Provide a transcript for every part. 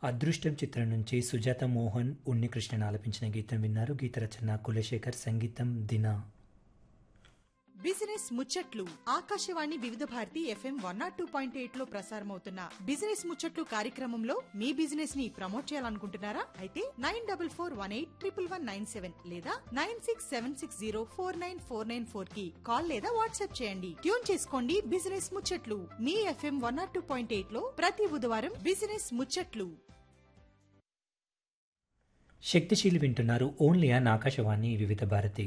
అదృష్టం చిత్రం నుంచి సుజాత మోహన్ ఉన్నికృష్ణన్ ఆలపించిన గీతం విన్నారు గీత రచన కులశేఖర్ సంగీతం దినా బిజినెస్ ముచ్చట్లు Akashvani Vividh Bharati FM one not two point eight లో ప్రసారమవుతున్న బిజినెస్ ముచ్చట్లు కార్యక్రమంలో మీ బిజినెస్ ని ప్రమోట్ చేయాలనుకుంటున్నారా అయితే nine double four one eight triple one nine seven లేదా nine six seven six zero four nine four nine four కి కాల్ లేదా వాట్సాప్ చేయండి ట్యూన్ చేసుకోండి బిజినెస్ ముచ్చట్లు మీ FM one not two point eight లో ప్రతి బుధవారం బిజినెస్ ముచ్చట్లు శక్తిశీలి వింటున్నారు ఓన్లీ ఆన్ ఆకాశవాణి వివిధ భారతి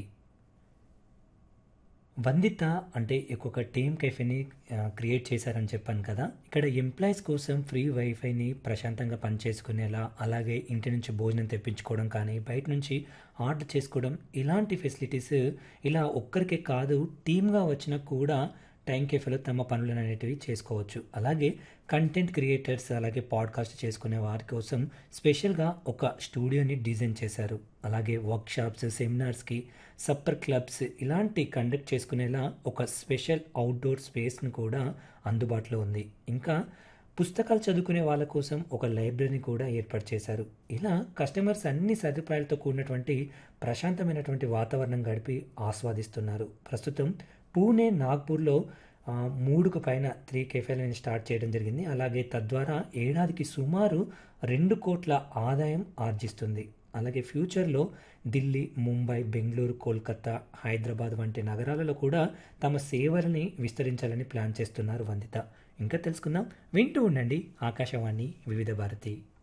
వందిత అంటే ఒక టీమ్ కెఫేని క్రియేట్ చేశారని చెప్పాను కదా ఇక్కడ ఎంప్లాయీస్ కోసం ఫ్రీ వైఫైని ప్రశాంతంగా పనిచేసుకునేలా అలాగే ఇంటి నుంచి భోజనం తెప్పించుకోవడం కానీ బయట నుంచి ఆర్డర్ చేసుకోవడం ఇలాంటి ఫెసిలిటీస్ ఇలా ఒక్కరికే కాదు టీమ్గా వచ్చినా కూడా టైం కేఫేలో తమ పనులను అనేటివి చేసుకోవచ్చు అలాగే కంటెంట్ క్రియేటర్స్ అలాగే పాడ్కాస్ట్ చేసుకునే వారి కోసం స్పెషల్గా ఒక స్టూడియోని డిజైన్ చేశారు అలాగే వర్క్షాప్స్ సెమినార్స్కి సప్పర్ క్లబ్స్ ఇలాంటి కండక్ట్ చేసుకునేలా ఒక స్పెషల్ అవుట్డోర్ స్పేస్ను కూడా అందుబాటులో ఉంది ఇంకా పుస్తకాలు చదువుకునే వాళ్ళ కోసం ఒక లైబ్రరీని కూడా ఏర్పాటు చేశారు ఇలా కస్టమర్స్ అన్ని సదుపాయాలతో కూడినటువంటి ప్రశాంతమైనటువంటి వాతావరణం గడిపి ఆస్వాదిస్తున్నారు ప్రస్తుతం పూణే నాగ్పూర్లో మూడుకు పైన త్రీ కెఫేలను స్టార్ట్ చేయడం జరిగింది అలాగే తద్వారా ఏడాదికి సుమారు రెండు కోట్ల ఆదాయం ఆర్జిస్తుంది అలాగే ఫ్యూచర్లో ఢిల్లీ ముంబై బెంగళూరు కోల్కతా హైదరాబాద్ వంటి నగరాలలో కూడా తమ సేవలని విస్తరించాలని ప్లాన్ చేస్తున్నారు వందిత ఇంకా తెలుసుకుందాం వింటూ ఉండండి ఆకాశవాణి వివిధ భారతి